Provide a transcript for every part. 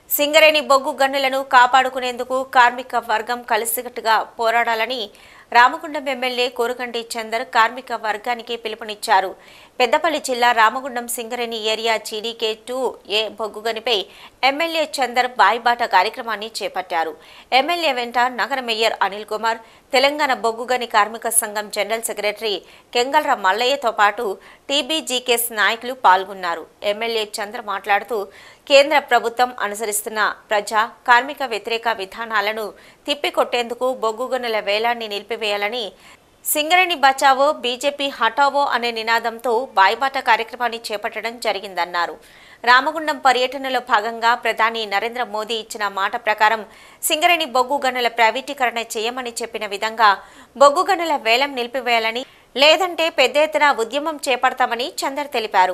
సింగరేణి బొగ్గు గన్నులను కాపాడుకునేందుకు కార్మిక వర్గం కలిసికట్టుగా పోరాడాలని రామగుండం ఎమ్మెల్యే కోరుగంటి చందర్ కార్మిక వర్గానికి పిలుపునిచ్చారు పెద్దపల్లి జిల్లా Ramagundam Singareni area GDK two A బొగ్గుగనిపై ఎమ్మెల్యే చందర్ బాయిబాట కార్యక్రమాన్ని చేపట్టారు ఎమ్మెల్యే వెంట నగర మేయర్ అనిల్ కుమార్ తెలంగాణ బొగ్గుగని కార్మిక సంఘం జనరల్ సెక్రటరీ కెంగల్ర మల్లయ్యతో పాటు టీబీజీకేఎస్ నాయకులు పాల్గొన్నారు ఎమ్మెల్యే చంద్ర మాట్లాడుతూ కేంద్ర ప్రభుత్వం అనుసరిస్తున్న ప్రజా కార్మిక వ్యతిరేక విధానాలను తిప్పికొట్టేందుకు బొగ్గు గనుల వేలాన్ని నిలిపివేయాలని సింగరేణి బచావో బీజేపీ హటావో అనే నినాదంతో బాయిబాట కార్యక్రమాన్ని చేపట్టడం జరిగిందన్నారు రామగుండం పర్యటనలో భాగంగా ప్రధాని నరేంద్ర మోదీ ఇచ్చిన మాట ప్రకారం సింగరేణి బొగ్గు గనుల ప్రైవేటీకరణ చేయమని చెప్పిన విధంగా బొగ్గు గనుల వేలం నిలిపివేయాలని లేదంటే పెద్ద ఎత్తున ఉద్యమం చేపడతామని చందర్ తెలిపారు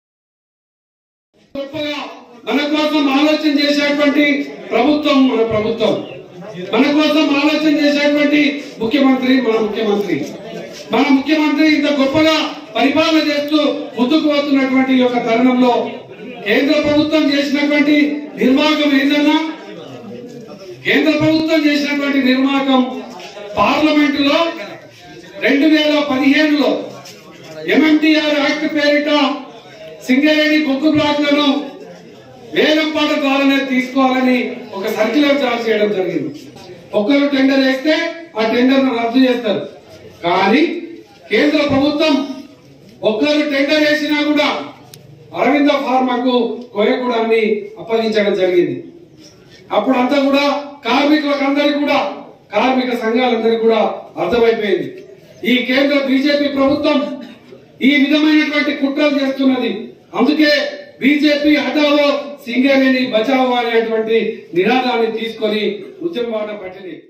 గొప్పగా మన కోసం ఆలోచన చేసేటువంటి ప్రభుత్వం మన ప్రభుత్వం మన కోసం ఆలోచన చేసేటువంటి ముఖ్యమంత్రి మన ముఖ్యమంత్రి మన ముఖ్యమంత్రి ఇంత గొప్పగా పరిపాలన చేస్తూ ముందుకు పోతున్నటువంటి ఈ యొక్క తరుణంలో కేంద్ర ప్రభుత్వం చేసినటువంటి నిర్వాహకం ఏంటన్నా కేంద్ర ప్రభుత్వం చేసినటువంటి నిర్వాహకం పార్లమెంటులో రెండు వేల పదిహేనులో ఎంఎంటీఆర్ యాక్ట్ పేరిట సింగరేణి బొగ్గు బ్లాక్లను వేలంపాట ద్వారానే తీసుకోవాలని ఒక సర్క్యులర్ జారీ చేయడం జరిగింది ఒక్కరు టెండర్ వేస్తే ఆ టెండర్ రద్దు చేస్తారు కానీ కేంద్ర ప్రభుత్వం ఒక్కరు టెండర్ వేసినా కూడా అరవింద ఫార్మాకు కోయకూడాన్ని అప్పగించడం జరిగింది అప్పుడు అంతా కూడా కార్మికులకు అందరికి కూడా కార్మిక సంఘాలందరికీ కూడా అర్థమైపోయింది ఈ కేంద్ర బీజేపీ ప్రభుత్వం ఈ విధమైనటువంటి కుట్రలు చేస్తున్నది అందుకే బీజేపీ హటావో సింగరేణి బచావో అనేటువంటి నినాదాన్ని తీసుకొని ఉద్యమ బాట పట్టింది